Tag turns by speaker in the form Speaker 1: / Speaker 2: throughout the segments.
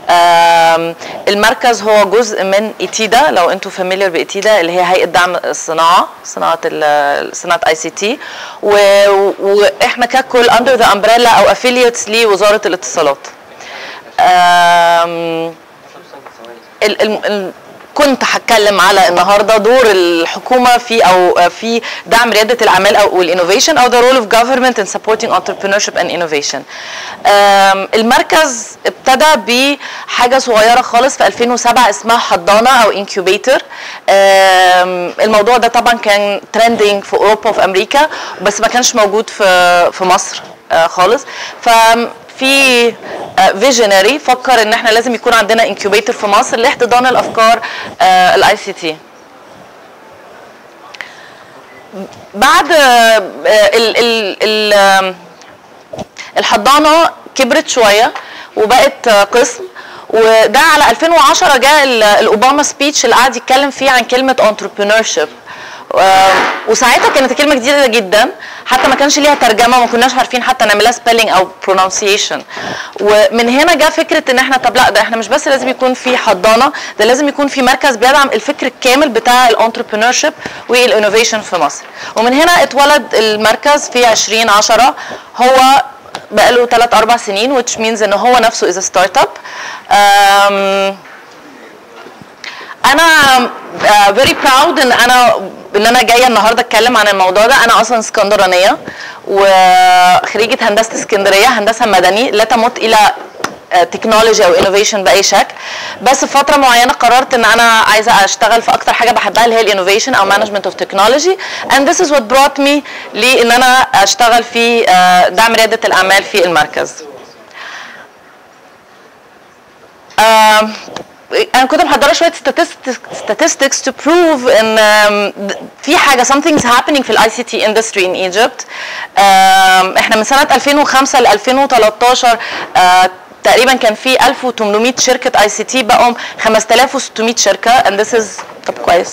Speaker 1: آم، المركز هو جزء من ايتيدا لو انتم فاميليار بايتيدا اللي هي هيئه دعم الصناعه صناعه ال- صناعه اي سي تي واحنا ككل اندر ذا امبريلا او افيليتس لوزاره الاتصالات آم، ال ال ال كنت هتكلم على النهارده دور الحكومه في او في دعم رياده الاعمال او الانوفيشن او the role of government in supporting entrepreneurship and innovation. آم، المركز ابتدى بحاجه صغيره خالص في 2007 اسمها حضانه او انكيوبيتر الموضوع ده طبعا كان ترندنج في اوروبا وفي امريكا بس ما كانش موجود في في مصر آه، خالص ف في فيجنري فكر ان احنا لازم يكون عندنا انكيوبيتر في مصر لاحتضان الافكار الاي سي تي بعد آه، ال ال ال آم، الحضانه كبرت شويه وبقت آه، قسم وده على 2010 جاء ال- الاوباما سبيتش اللي قعد يتكلم فيه عن كلمه entrepreneurship آه، وساعتها كانت الكلمه جديده جدا حتى ما كانش ليها ترجمه ما كناش عارفين حتى نعملها سبيلنج او pronunciation ومن هنا جاء فكره ان احنا طب لا ده احنا مش بس لازم يكون في حضانه ده لازم يكون في مركز بيدعم الفكر الكامل بتاع الانتربرينورشيب والانوفيشن في مصر ومن هنا اتولد المركز في 2010 هو بقاله 3 4 سنين which means ان هو نفسه is a startup um, انا فيري براود ان انا ان انا جايه النهارده اتكلم عن الموضوع ده انا اصلا اسكندرانيه وخريجه هندسه اسكندريه هندسه مدني لا تمت الى تكنولوجي او انوفيشن باي شكل بس في فتره معينه قررت ان انا عايزه اشتغل في اكتر حاجه بحبها اللي هي الانوفيشن او مانجمنت اوف تكنولوجي and this is what brought me لان انا اشتغل في آه، دعم رياده الاعمال في المركز آم، انا كنت محضره شويه statistics, statistics to prove ان آم، في حاجه something's happening في الاي سي تي industry in Egypt آم، احنا من سنه 2005 ل 2013 آه، تقريبا كان في 1800 شركه اي سي تي بقوا 5600 شركه and this is طب كويس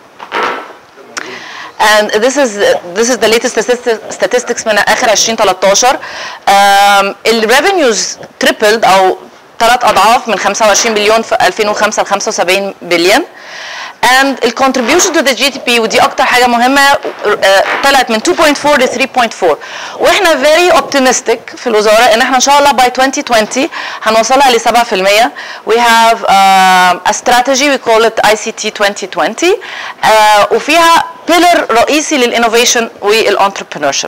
Speaker 1: and this is this is the latest statistics, statistics من اخر 2013 um, الريفينيوز tripled او ثلاث اضعاف من 25 بليون في 2005 ل 75 بليون and ال contribution to the GDP ودي اكتر حاجه مهمه آه، طلعت من 2.4 ل 3.4 واحنا very optimistic في الوزاره ان احنا ان شاء الله by 2020 هنوصلها ل 7% we have uh, a strategy we call it ICT 2020 آه، وفيها pillar رئيسي للانوفيشن والانتربرينورشيب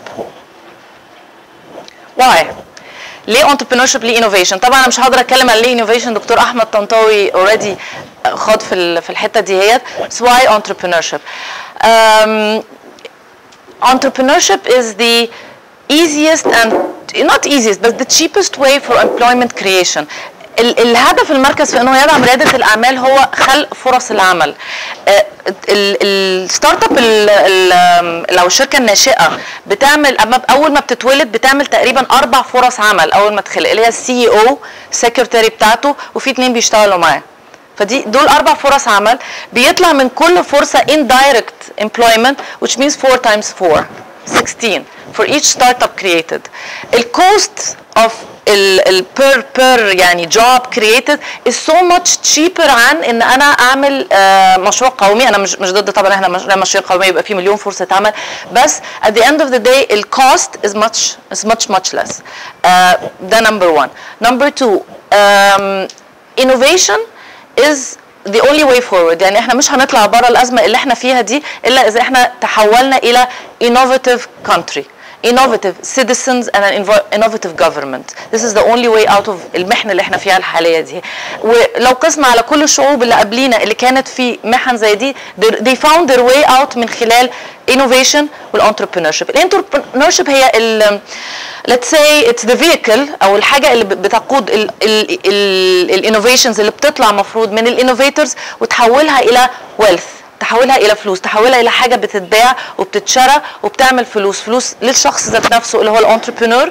Speaker 1: why ليه entrepreneurship ليه innovation طبعا انا مش هقدر اتكلم عن ليه innovation دكتور احمد طنطاوي اوريدي خاض في ال- في الحته دي هي بس why entrepreneurship um, entrepreneurship is the easiest and not easiest but the cheapest way for employment creation ال- الهدف المركز في انه يدعم رياده الاعمال هو خلق فرص العمل آه، ال- الستارت اب ال- ال- لو الشركه الناشئه بتعمل أما اول ما بتتولد بتعمل تقريبا اربع فرص عمل اول ما تخلق اللي هي السي او سكرتاري بتاعته وفي اتنين بيشتغلوا معاه فدي دول اربع فرص عمل بيطلع من كل فرصه indirect employment which means 4 times 4 16 for each startup created الكوست of ال ال per per يعني job created is so much cheaper عن ان انا اعمل آه مشروع قومي انا مش مش ضد طبعا احنا مش- مشروع قومي يبقى فيه مليون فرصه عمل بس at the end of the day ال cost is much is much much less آه ده number one number two um, innovation is the only way forward يعني احنا مش هنطلع بره الازمه اللي احنا فيها دي الا اذا احنا تحولنا الى innovative country innovative citizens and an invo- innovative government this is the only way out of المحنه اللي احنا فيها الحاليه دي ولو قسنا على كل الشعوب اللي قبلينا اللي كانت في محن زي دي they- they found their way out من خلال innovation والentrepreneurship الانتربرينورشيب هي ال let's say it's the vehicle او الحاجه اللي بتقود الانوفيشنز اللي بتطلع مفروض من الانوفيتورز وتحولها الى wealth تحولها الى فلوس تحولها الى حاجه بتتباع وبتتشرى وبتعمل فلوس فلوس للشخص ذات نفسه اللي هو الانتربرينور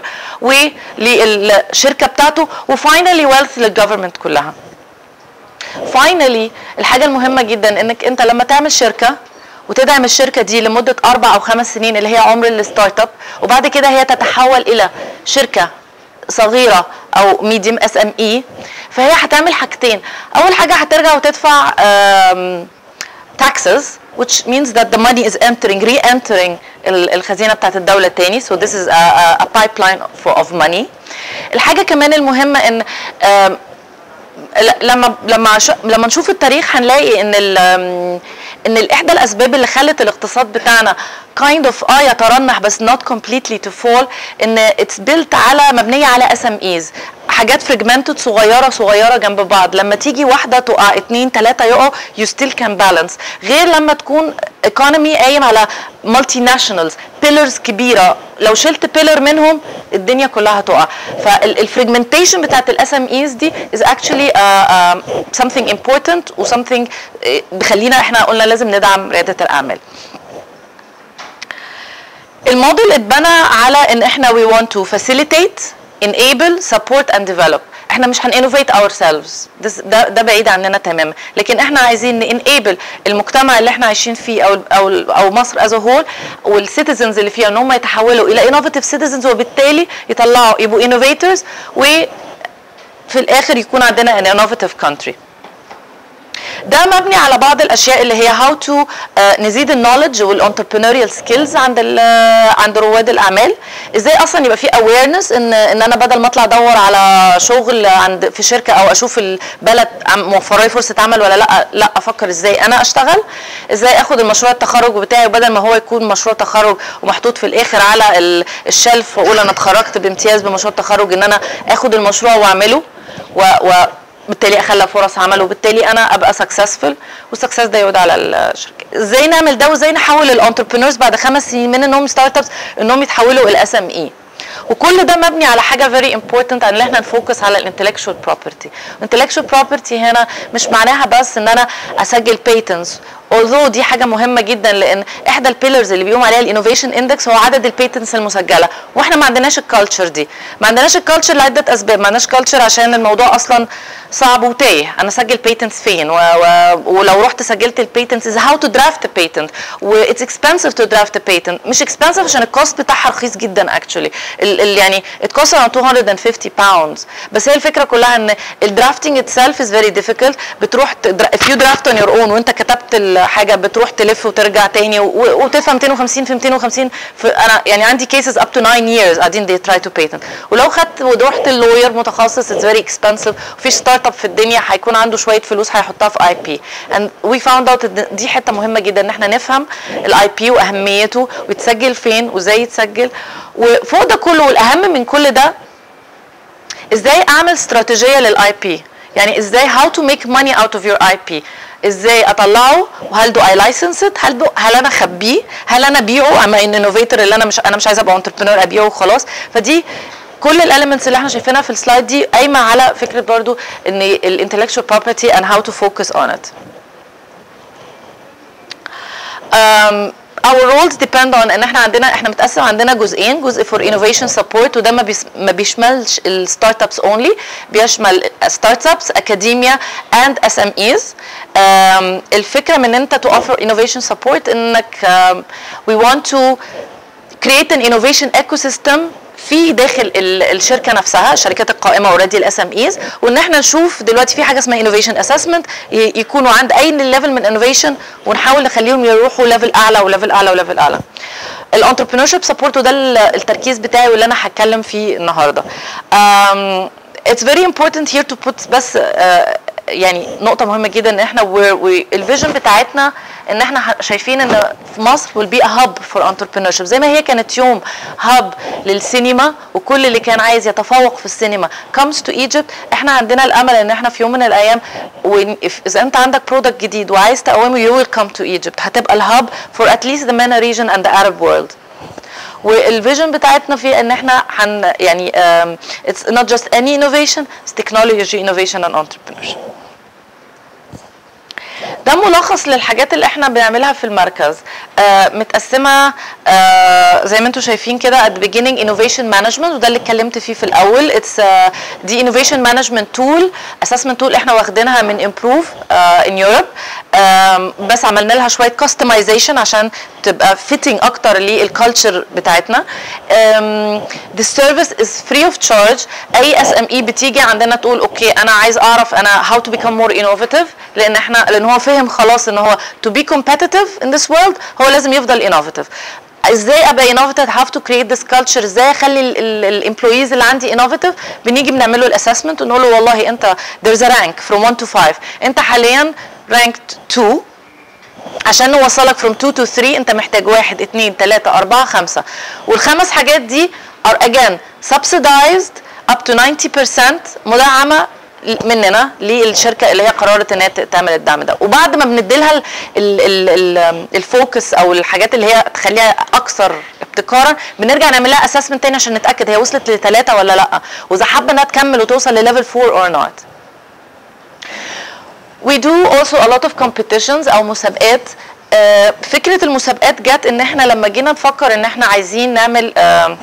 Speaker 1: وللشركه بتاعته وفاينلي ويلث للجفرمنت كلها فاينلي الحاجه المهمه جدا انك انت لما تعمل شركه وتدعم الشركه دي لمده اربع او خمس سنين اللي هي عمر الستارت اب وبعد كده هي تتحول الى شركه صغيره او ميديوم اس ام اي فهي هتعمل حاجتين اول حاجه هترجع وتدفع um, taxes which means that the money is entering re-entering ال- الخزينه بتاعت الدوله تاني so this is a, a, a pipeline for, of money الحاجه كمان المهمه ان um, ل- لما لما ش... لما نشوف التاريخ هنلاقي ان ال... ان ال- احدى الاسباب اللي خلت الاقتصاد بتاعنا kind of اه يترنح بس not completely to fall ان it's built على مبنيه على SMEs حاجات fragmented صغيره صغيره جنب بعض لما تيجي واحده تقع اتنين تلاته يقعوا you still can balance غير لما تكون economy قايم على multi nationals pillars كبيره لو شلت pillar منهم الدنيا كلها تقع فالفريجمنتيشن بتاعت الاس ام ايز دي is actually uh, uh, something important و something uh, بيخلينا احنا قلنا لازم ندعم رياده الاعمال الموديل اتبنى على ان احنا we want to facilitate enable support and develop احنا مش هنinnovate ourselves This- ده ده بعيد عننا تماما لكن احنا عايزين enable المجتمع اللي احنا عايشين فيه او او او مصر as a whole والسيتيزنز اللي فيها ان هم يتحولوا الى innovative citizens وبالتالي يطلعوا يبقوا innovators وفي الاخر يكون عندنا an innovative country ده مبني على بعض الاشياء اللي هي هاو تو نزيد النولج والانتربرينوريال سكيلز عند ال- آه، عند رواد الاعمال ازاي اصلا يبقى في اويرنس ان ان انا بدل ما اطلع ادور على شغل عند في شركه او اشوف البلد عم- موفره لي فرصه عمل ولا لا لا افكر ازاي انا اشتغل ازاي اخد المشروع التخرج بتاعي بدل ما هو يكون مشروع تخرج ومحطوط في الاخر على ال- الشلف واقول انا اتخرجت بامتياز بمشروع التخرج ان انا اخد المشروع واعمله و, و بالتالي اخلق فرص عمل وبالتالي انا ابقى سكسسفل والسكسس ده يعود على الشركه ازاي نعمل ده وازاي نحول الانتربرينورز بعد خمس سنين من انهم ستارت ابس انهم يتحولوا الى اس ام اي وكل ده مبني على حاجه فيري امبورتنت ان احنا نفوكس على الانتلكشوال بروبرتي الانتلكشوال بروبرتي هنا مش معناها بس ان انا اسجل بيتنتس although دي حاجه مهمه جدا لان احدى البيلرز اللي بيقوم عليها الانوفيشن اندكس هو عدد البيتنتس المسجله واحنا ما عندناش الكالتشر دي ما عندناش الكالتشر لعده اسباب ما عندناش كالتشر عشان الموضوع اصلا صعب وتايه انا اسجل بيتنتس فين و... و... ولو رحت سجلت البيتنتس از هاو تو درافت بيتنت واتس اكسبنسيف تو درافت بيتنت مش اكسبنسيف عشان الكوست بتاعها رخيص جدا اكشولي ال... ال... يعني ات كوست 250 باوندز بس هي الفكره كلها ان الدرافتنج اتسيلف از فيري ديفيكولت بتروح if you draft on your own وانت كتبت الحاجه بتروح تلف وترجع تاني و... وتفهم 250 في 250 في انا يعني عندي cases up to 9 years قاعدين they try to patent ولو خدت ورحت اللوير متخصص it's very expensive وفي ستارت اب في الدنيا هيكون عنده شويه فلوس هيحطها في اي بي and we found out ان دي حته مهمه جدا ان احنا نفهم الاي بي واهميته ويتسجل فين وازاي يتسجل وفوق ده كله والاهم من كل ده ازاي اعمل استراتيجيه للاي بي يعني ازاي how to make money out of your IP ازاي اطلعه وهل دو اي لايسنس ات هل دو هل انا اخبيه هل انا ابيعه اما ان انوفيتور اللي انا مش انا مش عايزه ابقى انتربرينور ابيعه وخلاص فدي كل الاليمنتس اللي احنا شايفينها في السلايد دي قايمه على فكره برضو ان الانتلكشوال بروبرتي and how to focus on it um, our roles depend on ان احنا عندنا احنا متقسم عندنا جزئين جزء for innovation support وده ما, بيس ما بيشملش الستارت ابس اونلي بيشمل ستارت ابس اكاديميا and SMEs um, الفكره من ان انت to offer innovation support انك um, we want to create an innovation ecosystem في داخل ال- الشركه نفسها الشركات القائمه اوريدي الاس ام ايز وان احنا نشوف دلوقتي في حاجه اسمها انوفيشن اسسمنت يكونوا عند اي ليفل من انوفيشن ونحاول نخليهم يروحوا ليفل اعلى وليفل اعلى وليفل اعلى الانتربرينور شيب سبورت وده ال- التركيز بتاعي واللي انا هتكلم فيه النهارده um, it's very important here to put بس uh, يعني نقطة مهمة جدا ان احنا الفيجن بتاعتنا ان احنا ح- شايفين ان في مصر will be a hub for entrepreneurship زي ما هي كانت يوم هاب للسينما وكل اللي كان عايز يتفوق في السينما comes to Egypt احنا عندنا الامل ان احنا في يوم من الايام when- if- اذا انت عندك برودكت جديد وعايز تقومه you will come to Egypt هتبقى الهاب for at least the MENA region and the Arab world والفيجن بتاعتنا في ان احنا حن يعني um, it's not just any innovation it's technology innovation and entrepreneurship ده ملخص للحاجات اللي احنا بنعملها في المركز آه متقسمه آه زي ما انتم شايفين كده at the beginning innovation management وده اللي اتكلمت فيه في الاول it's آه دي innovation management tool assessment tool احنا واخدينها من improve آه in Europe آم، بس عملنا لها شويه كاستمايزيشن عشان تبقى فيتنج اكتر للكالتشر بتاعتنا آم، the service is free of charge اي اس ام اي بتيجي عندنا تقول اوكي انا عايز اعرف انا how to become more innovative لان احنا لان هو فهم خلاص ان هو to be competitive in this world هو لازم يفضل innovative ازاي ابقى innovative have to create this culture ازاي اخلي الامبلويز اللي عندي innovative بنيجي بنعمل له الاسسمنت ونقول له والله انت there's a rank from 1 to 5 انت حاليا ranked 2 عشان نوصلك from 2 to 3 انت محتاج 1 2 3 4 5 والخمس حاجات دي are again subsidized up to 90% مدعمه مننا للشركه اللي هي قررت ان هي تعمل الدعم ده وبعد ما بنديلها ال- ال- ال- ال- الفوكس او الحاجات اللي هي تخليها اكثر ابتكارا بنرجع نعمل لها اسسمنت تاني عشان نتاكد هي وصلت لثلاثه ولا لا واذا حابه انها تكمل وتوصل لليفل 4 or not we do also a lot of competitions او مسابقات آه، فكره المسابقات جت ان احنا لما جينا نفكر ان احنا عايزين نعمل آه،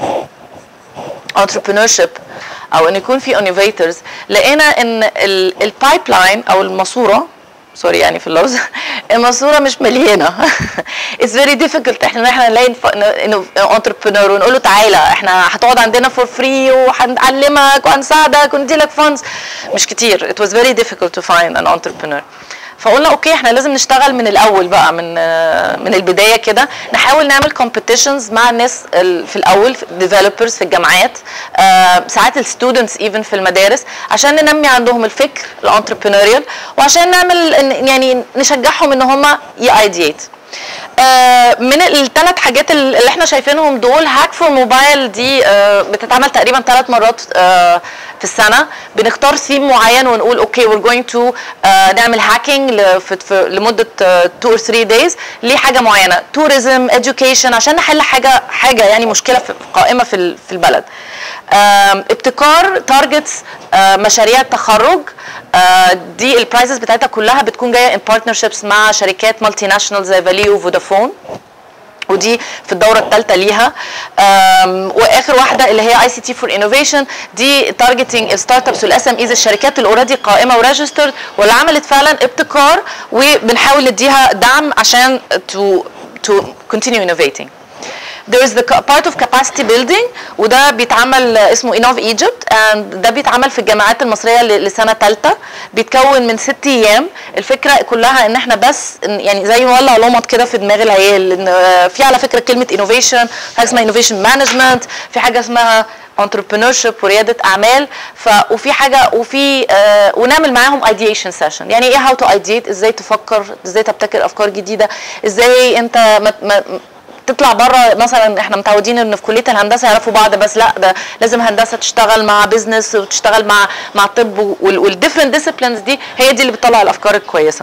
Speaker 1: entrepreneurship او ان يكون في innovators لقينا ان البايب لاين او الماسوره سوري يعني في اللفظ الماسوره مش مليانه اتس فيري ديفيكولت احنا احنا نلاقي انتربرنور ونقول له تعالى احنا هتقعد عندنا فور فري وهنعلمك وهنساعدك ونديلك فاندز مش كتير it was very difficult to find an entrepreneur فقلنا اوكي احنا لازم نشتغل من الاول بقى من آه، من البدايه كده نحاول نعمل كومبيتيشنز مع الناس ال- في الاول ديفلوبرز في الجامعات آه، ساعات الستودنتس ايفن في المدارس عشان ننمي عندهم الفكر الانتربرينوريال وعشان نعمل إن- يعني نشجعهم ان هم يايديت آه، من الثلاث حاجات اللي احنا شايفينهم دول هاك فور موبايل دي آه، بتتعمل تقريبا ثلاث مرات آه، في السنه بنختار ثيم معين ونقول اوكي we're going to آه، نعمل هاكينج لمده 2 or 3 days لحاجه معينه tourism education عشان نحل حاجه حاجه يعني مشكله في قائمه في ال- في البلد آم، ابتكار تارجتس مشاريع التخرج آه، دي البرايزز بتاعتها كلها بتكون جايه ان بارتنرشيبس مع شركات مالتي ناشونال زي فاليو وفودافون ودي في الدوره الثالثه ليها آم، واخر واحده اللي هي اي سي تي فور انوفيشن دي تارجتنج الستارت ابس والاس ام ايز الشركات اللي اوريدي قائمه وريجسترد واللي عملت فعلا ابتكار وبنحاول نديها دعم عشان تو تو continue innovating there is the ca- part of capacity building وده بيتعمل آه، اسمه Innov Egypt and ده بيتعمل في الجامعات المصرية ل- لسنة ثالثة بيتكون من ست أيام الفكرة كلها إن إحنا بس إن- يعني زي ما ولع لمط كده في دماغ العيال إن آه، في على فكرة كلمة innovation حاجة اسمها innovation management في حاجة اسمها entrepreneurship وريادة أعمال ف وفي حاجة وفي آه ونعمل معاهم ideation session يعني إيه how to ideate إزاي تفكر إزاي تبتكر أفكار جديدة إزاي أنت ما ما تطلع بره مثلا احنا متعودين ان في كليه الهندسه يعرفوا بعض بس لا ده لازم هندسه تشتغل مع بيزنس وتشتغل مع مع طب والديفرنت ديسيبلينز دي هي دي اللي بتطلع الافكار الكويسه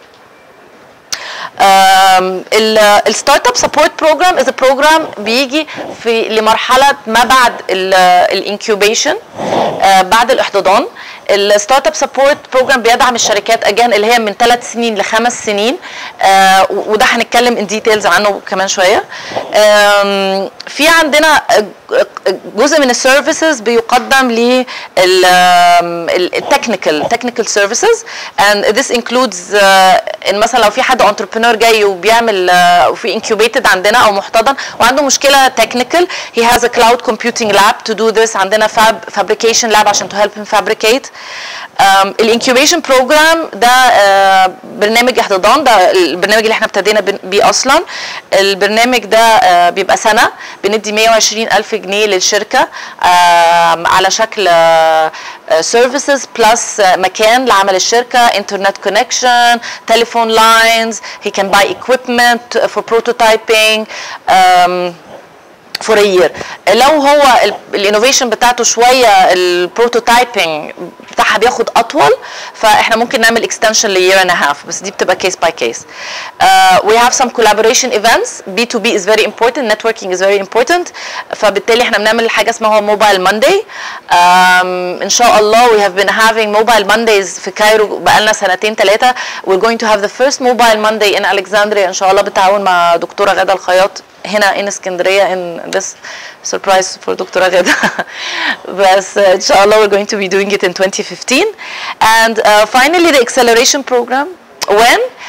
Speaker 1: الستارت اب سبورت بروجرام از بروجرام بيجي في لمرحله ما بعد الانكيوبيشن بعد الاحتضان الستارت اب سبورت بروجرام بيدعم الشركات اجان اللي هي من ثلاث سنين لخمس سنين آه، وده هنتكلم ان ديتيلز عنه كمان شويه آم، في عندنا جزء من السيرفيسز بيقدم لل التكنيكال تكنيكال سيرفيسز and this includes آه، ان مثلا لو في حد انتربرينور جاي وبيعمل آه، وفي انكيوبيتد عندنا او محتضن وعنده مشكله تكنيكال he has a cloud computing lab to do this عندنا فاب fabrication lab عشان to help him fabricate الانكيوبيشن بروجرام ده آه، برنامج احتضان ده البرنامج اللي احنا ابتدينا بن- بيه اصلا البرنامج ده آه، بيبقى سنه بندي 120 الف جنيه للشركه آم، على شكل سيرفيسز بلس مكان لعمل الشركه انترنت كونكشن تليفون لاينز he can buy equipment for prototyping um, فور يير لو هو الانوفيشن بتاعته شويه البروتوتايبنج بتاعها بياخد اطول فاحنا ممكن نعمل اكستنشن ليير اند هاف بس دي بتبقى كيس باي كيس we have some collaboration events B2B is very important networking is very important فبالتالي احنا بنعمل حاجه اسمها موبايل مانداي ان شاء الله we have been having mobile Mondays في كايرو بقالنا سنتين ثلاثه we're going to have the first mobile Monday in Alexandria ان شاء الله بالتعاون مع دكتوره غاده الخياط هنا ان اسكندريه in this surprise for دكتوره غاده بس uh, ان شاء الله we're going to be doing it in 2015 and uh, finally the acceleration program when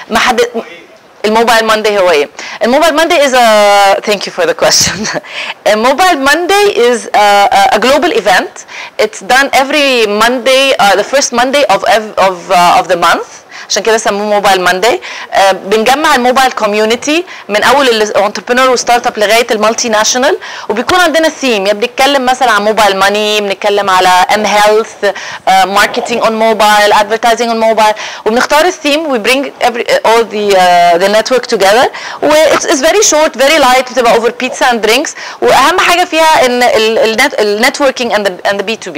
Speaker 1: ما حد الموبايل ماندي هو ايه؟ الموبايل ماندي is a thank you for the question. الموبايل ماندي is a, a global event. It's done every Monday, uh, the first Monday of ev- of uh, of the month. عشان كده سموه موبايل ماندي بنجمع الموبايل كوميونتي من اول الانتربرنور وستارت اب لغايه المالتي ناشونال وبيكون عندنا ثيم يا بنتكلم مثلا عن موبايل ماني بنتكلم على ام هيلث ماركتنج اون موبايل ادفرتايزنج اون موبايل وبنختار الثيم وي برينج all the uh, the network together و it's, it's very short very light بتبقى over pizza and drinks واهم حاجه فيها ان النتوركينج and the and the B2B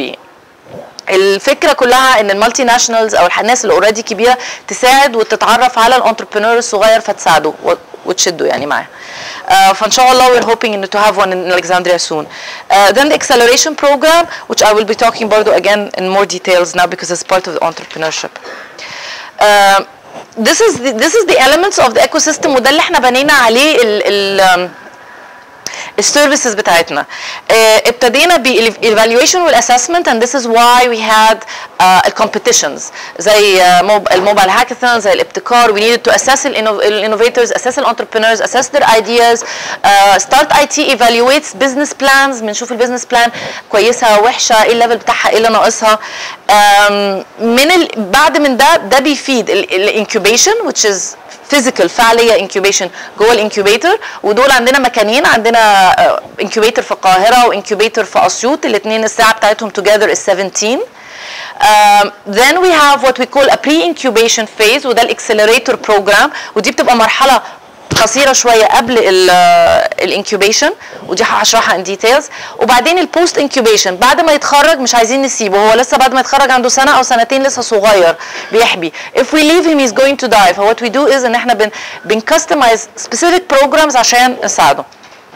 Speaker 1: الفكره كلها ان المالتي ناشونالز او الناس اللي اوريدي كبيره تساعد وتتعرف على الانتربرنور الصغير فتساعده و- وتشده يعني معاه. Uh, فان شاء الله we're hoping in to have one in Alexandria soon. Uh, then the acceleration program which I will be talking about again in more details now because it's part of the entrepreneurship. Uh, this is the, this is the elements of the ecosystem وده اللي احنا بنينا عليه ال, ال um, السيرفيسز بتاعتنا آه، ابتدينا بالايفالويشن والاسسمنت and this is why we had uh, الكومبيتيشنز زي آه، موب- الموبايل هاكاثون زي الابتكار we needed to assess الانوفيتورز assess الانتربرينورز assess their ideas uh, start IT evaluates business plans بنشوف البيزنس بلان كويسه وحشه ايه الليفل بتاعها ايه اللي ناقصها آم، من ال... بعد من ده ده بيفيد الانكيوبيشن which is فيزيكال فعليه انكيوبيشن جوه الانكيوبيتر ودول عندنا مكانين عندنا انكيوبيتر في القاهره وانكيوبيتر في اسيوط الاثنين الساعه بتاعتهم together is 17 Um, then we have what we call a pre-incubation phase وده الاكسلريتور بروجرام ودي بتبقى مرحله قصيره شويه قبل الانكيوبيشن ودي هشرحها ان ديتيلز وبعدين البوست انكيوبيشن بعد ما يتخرج مش عايزين نسيبه هو لسه بعد ما يتخرج عنده سنه او سنتين لسه صغير بيحبي if we leave him he's going to die ف what we do is ان احنا بن بن customize specific programs عشان نساعده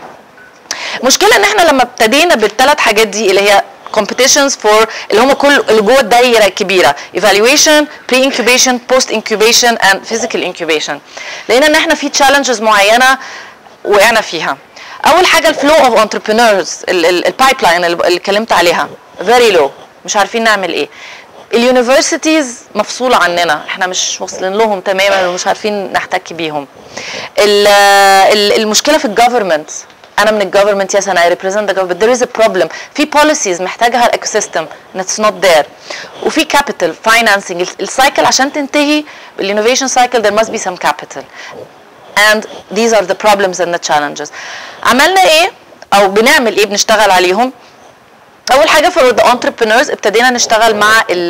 Speaker 1: المشكله ان احنا لما ابتدينا بالثلاث حاجات دي اللي هي competitions for اللي هم كل اللي جوه الدايره الكبيره evaluation pre incubation post incubation and physical incubation لقينا ان احنا في challenges معينه وقعنا فيها اول حاجه الفلو اوف انتربرينورز البايب لاين اللي اتكلمت عليها very low مش عارفين نعمل ايه اليونيفرسيتيز مفصوله عننا احنا مش واصلين لهم تماما ومش عارفين نحتك بيهم ال- ال- المشكله في الجفرمنت انا من الجفرمنت يس انا I represent the government there is a problem في policies محتاجها الايكو سيستم and it's not there وفي capital financing السايكل عشان تنتهي الانوفيشن سايكل there must be some capital and these are the problems and the challenges عملنا ايه او بنعمل ايه بنشتغل عليهم اول حاجه for the entrepreneurs ابتدينا نشتغل مع ال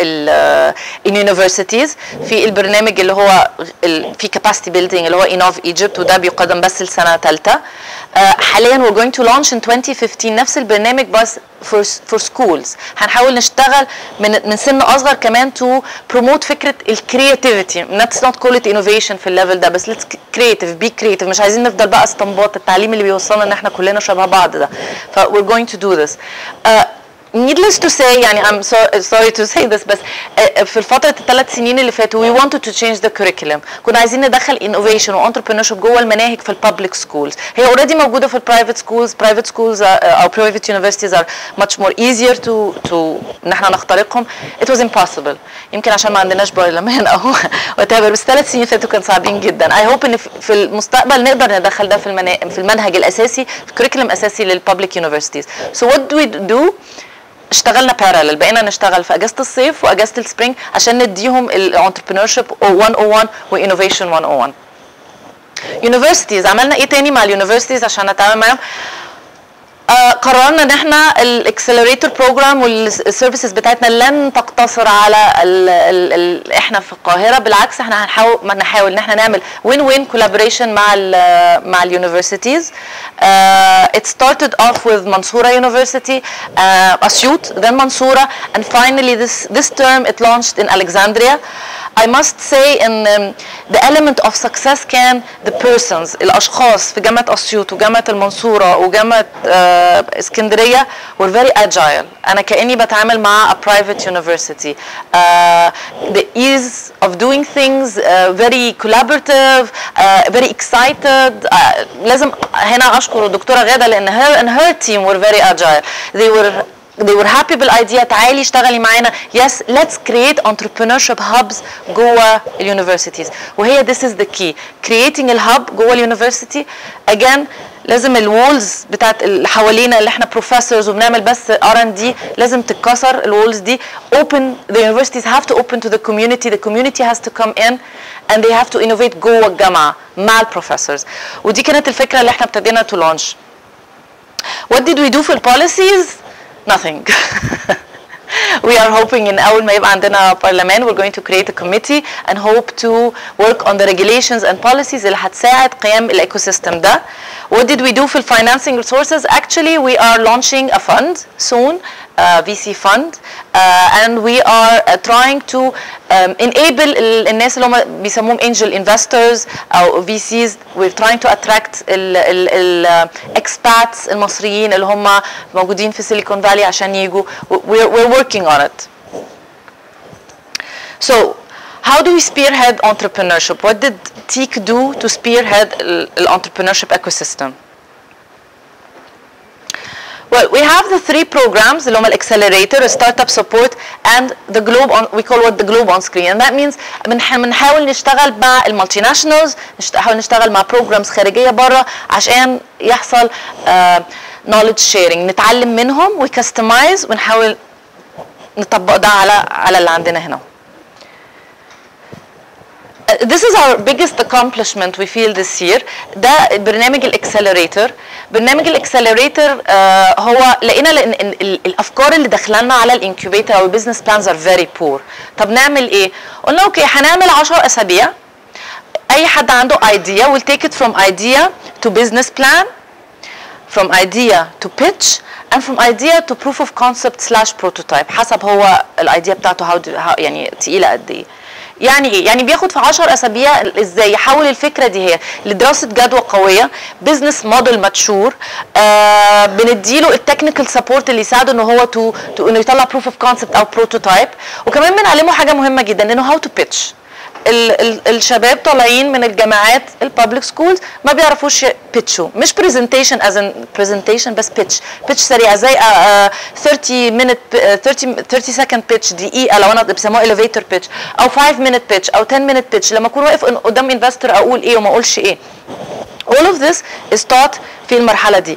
Speaker 1: ال اليونيفرسيتيز في البرنامج اللي هو ال في capacity building اللي هو Innov Egypt وده بيقدم بس لسنه ثالثه حاليا we're going to launch in 2015 نفس البرنامج بس for for schools هنحاول نشتغل من من سن اصغر كمان to promote فكره الكرياتيفيتي let's not call it innovation في الليفل ده بس let's creative be creative مش عايزين نفضل بقى استنباط التعليم اللي بيوصلنا ان احنا كلنا شبه بعض ده ف we're going to do this uh, needless to say يعني I'm so, sorry to say this بس uh, في فترة الثلاث سنين اللي فاتوا we wanted to change the curriculum كنا عايزين ندخل innovation و entrepreneurship جوه المناهج في الببليك schools هي already موجودة في البرايفت schools private schools are, uh, أو private universities are much more easier to to إن احنا نخترقهم it was impossible يمكن عشان ما عندناش برلمان أو whatever بس ثلاث سنين فاتوا كانوا صعبين جدا I hope إن في- في المستقبل نقدر ندخل ده في المنا... في المنهج الأساسي في curriculum أساسي للببليك universities so what do we do اشتغلنا بارالل بقينا نشتغل في اجازه الصيف واجازه السبرينج عشان نديهم الانتربرينور شيب 101 وانوفيشن 101 يونيفرسيتيز عملنا ايه تاني مع اليونيفرسيتيز عشان نتعامل معاهم آه قررنا ان احنا الاكسلريتور بروجرام والسيرفيسز بتاعتنا لن تقتصر على ال ال ال احنا في القاهره بالعكس احنا هنحاول ما نحاول ان احنا نعمل وين وين كولابوريشن مع ال مع اليونيفرسيتيز it started off with Mansoura University uh, Asyut then Mansoura and finally this this term it launched in Alexandria I must say in um, the element of success كان the persons الاشخاص في جامعه اسيوط وجامعه المنصوره وجامعه uh, اسكندريه were very agile انا كاني بتعامل مع a private university uh, the ease of doing things uh, very collaborative uh, very excited uh, لازم هنا اشكر الدكتوره غاده لان her and her team were very agile they were they were happy بالايديا تعالي اشتغلي معانا yes let's create entrepreneurship hubs جوه اليونيفرسيتيز وهي this is the key creating الهب جوه اليونيفرسيتي again لازم الوولز بتاعت اللي حوالينا اللي احنا بروفيسورز وبنعمل بس ار ان دي لازم تتكسر الوولز دي open the universities have to open to the community the community has to come in and they have to innovate جوه الجامعه مع البروفيسورز ودي كانت الفكره اللي احنا ابتدينا to launch What did we do for policies? Nothing. we are hoping in أول ما يبقى عندنا برلمان we're going to create a committee and hope to work on the regulations and policies اللي هتساعد قيام الايكوسيستم ده. What did we do for financing resources? Actually we are launching a fund soon, a VC fund, uh, and we are uh, trying to um, enable ال- الناس اللي هم بيسموهم angel investors او VCs we're trying to attract ال ال ال uh, expats المصريين اللي هم موجودين في سيليكون فالي عشان يجوا we're, we're working on it. So how do we spearhead entrepreneurship? What did TEEK do to spearhead ال- ال entrepreneurship ecosystem? Well, we have the three programs, اللي هم accelerator, startup support, and the globe on, we call it the globe on screen. And that means بنح- بنحاول نشتغل مع المالتي ناشونالز، نحاول نشتغل مع programs خارجية بره عشان يحصل uh, knowledge sharing، نتعلم منهم وكستمايز ونحاول نطبق ده على على اللي عندنا هنا. this is our biggest accomplishment we feel this year ده برنامج الاكسلريتور برنامج الاكسلريتور آه هو لقينا لان إن ال- الافكار اللي داخلنا على الانكيوبيتور او البيزنس بلانز ار فيري بور طب نعمل ايه قلنا اوكي هنعمل 10 اسابيع اي حد عنده idea will take it from idea to business plan from idea to pitch and from idea to proof of concept slash prototype حسب هو الايديا بتاعته how, do- how يعني تقيله قد ايه يعني ايه يعني بياخد في 10 اسابيع ازاي يحول الفكره دي هي لدراسه جدوى قويه بزنس موديل ماتشور آه بنديله التكنيكال سبورت اللي يساعده ان هو تو, تو انه يطلع بروف اوف كونسبت او بروتوتايب وكمان بنعلمه حاجه مهمه جدا انه هاو تو بيتش ال ال الشباب طالعين من الجامعات البابليك سكولز ما بيعرفوش بيتشوا مش برزنتيشن از ان برزنتيشن بس بيتش بيتش سريع زي uh, 30 minute uh, 30 30 second بيتش دقيقه لو انا بيسموها elevator بيتش او 5 minute بيتش او 10 minute بيتش لما اكون واقف قدام انفستور اقول ايه وما اقولش ايه all of this is taught في المرحله دي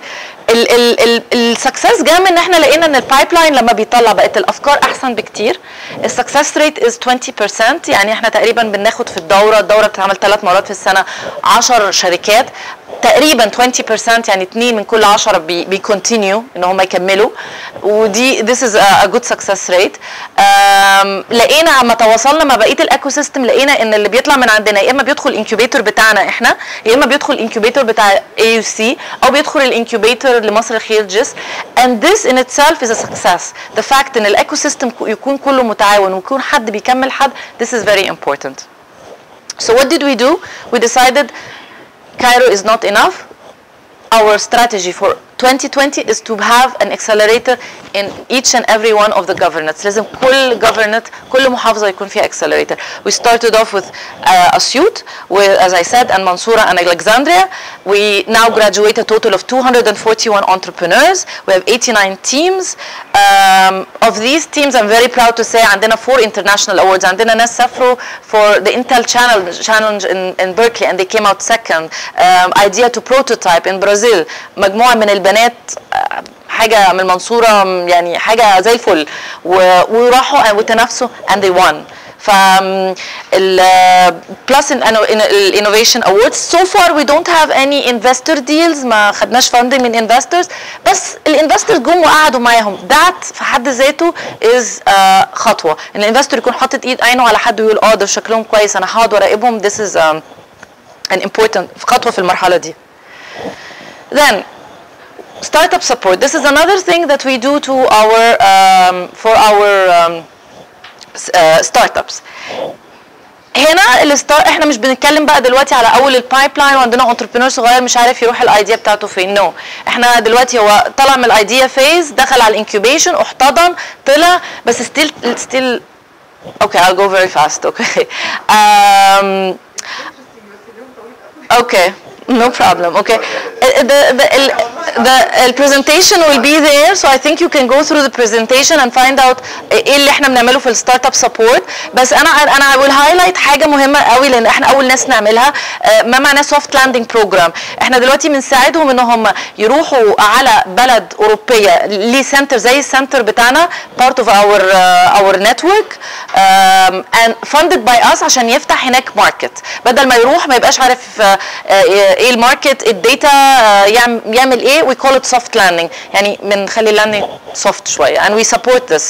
Speaker 1: السكسس جاء من ان احنا لقينا ان البايب لاين لما بيطلع بقت الافكار احسن بكتير السكسس ريت از 20% يعني احنا تقريبا بناخد في الدوره الدوره بتتعمل ثلاث مرات في السنه 10 شركات تقريبا 20% يعني اثنين من كل 10 بي بيكونتينيو ان هم يكملوا ودي this is a, a good success rate um, لقينا اما تواصلنا مع بقيه الايكو سيستم لقينا ان اللي بيطلع من عندنا يا اما بيدخل الانكيوبيتور بتاعنا احنا يا اما بيدخل الانكيوبيتور بتاع اي يو سي او بيدخل الانكيوبيتور لمصر الخير جس and this in itself is a success the fact ان الايكو سيستم يكون كله متعاون ويكون حد بيكمل حد this is very important so what did we do we decided Cairo is not enough. Our strategy for 2020 is to have an accelerator in each and every one of the governorates. لازم كل governorate كل محافظة يكون فيها accelerator. We started off with uh, Asyut, with, as I said, and Mansoura and Alexandria. We now graduate a total of 241 entrepreneurs. We have 89 teams. Um, of these teams, I'm very proud to say عندنا four international awards. عندنا ناس سافروا for the Intel Channel Challenge in, in Berkeley and they came out second. Um, idea to prototype in Brazil. مجموعة من البنات آه، حاجة من المنصورة يعني حاجة زي الفل و- وراحوا وتنافسوا and they won. ف ال plus in, in, الانوفيشن awards so far we don't have any investor deals ما خدناش funding من investors بس الانفستورز جم وقعدوا معاهم that في حد ذاته is uh, خطوه ان الانفستور يكون حاطط ايد عينه على حد ويقول اه ده شكلهم كويس انا هقعد وراقبهم this is um, an important خطوه في المرحله دي then startup support this is another thing that we do to our um, for our um, s- uh, startups هنا الستار احنا مش بنتكلم بقى دلوقتي على اول البايب لاين وعندنا انتربرينور صغير مش عارف يروح الايديا بتاعته فين نو no. احنا دلوقتي هو طلع من الايديا فيز دخل على الانكيوبيشن احتضن طلع بس ستيل ستيل اوكي I'll go very fast okay um, okay no problem okay the, the, ال- the presentation will be there so I think you can go through the presentation and find out ايه اللي احنا بنعمله في الستارت اب سبورت بس انا انا I will highlight حاجه مهمه قوي لان احنا اول ناس نعملها آه، ما معناه سوفت لاندنج بروجرام احنا دلوقتي بنساعدهم ان هم يروحوا على بلد اوروبيه ليه سنتر زي السنتر بتاعنا part of our uh, our network um, and funded by us عشان يفتح هناك ماركت بدل ما يروح ما يبقاش عارف uh, uh, ايه الماركت الداتا uh, يعمل, يعمل ايه we call it soft landing يعني بنخلي اللاندنج soft شويه and we support this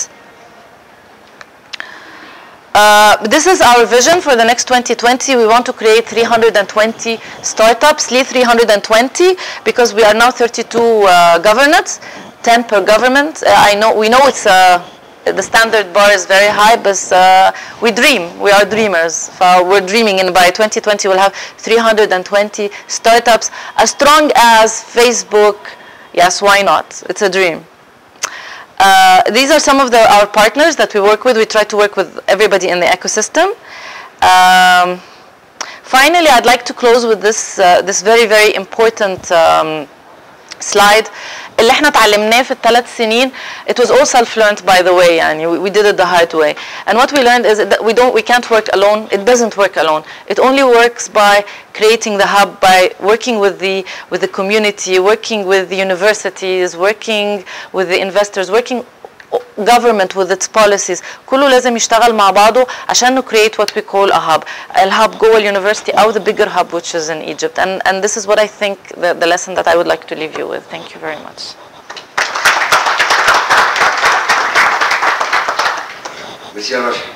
Speaker 1: Uh, this is our vision for the next 2020. We want to create 320 startups, Lee 320, because we are now 32 uh, governments, 10 per government. Uh, I know we know it's uh, the standard bar is very high, but uh, we dream. We are dreamers. Uh, we're dreaming, and by 2020 we'll have 320 startups as strong as Facebook. Yes, why not? It's a dream. Uh, these are some of the, our partners that we work with. We try to work with everybody in the ecosystem. Um, finally, I'd like to close with this, uh, this very, very important um, slide اللي احنا اتعلمناه في الثلاث سنين it was all self learned by the way يعني we, we did it the hard way and what we learned is that we don't we can't work alone it doesn't work alone it only works by creating the hub by working with the with the community working with the universities working with the investors working government with its policies كله لازم يشتغل مع بعضه عشان create what we call a hub الهب جوه اليونيفرسيتي او the bigger hub which is in Egypt and and this is what I think the, the lesson that I would like to leave you with thank you very much
Speaker 2: Monsieur Roche.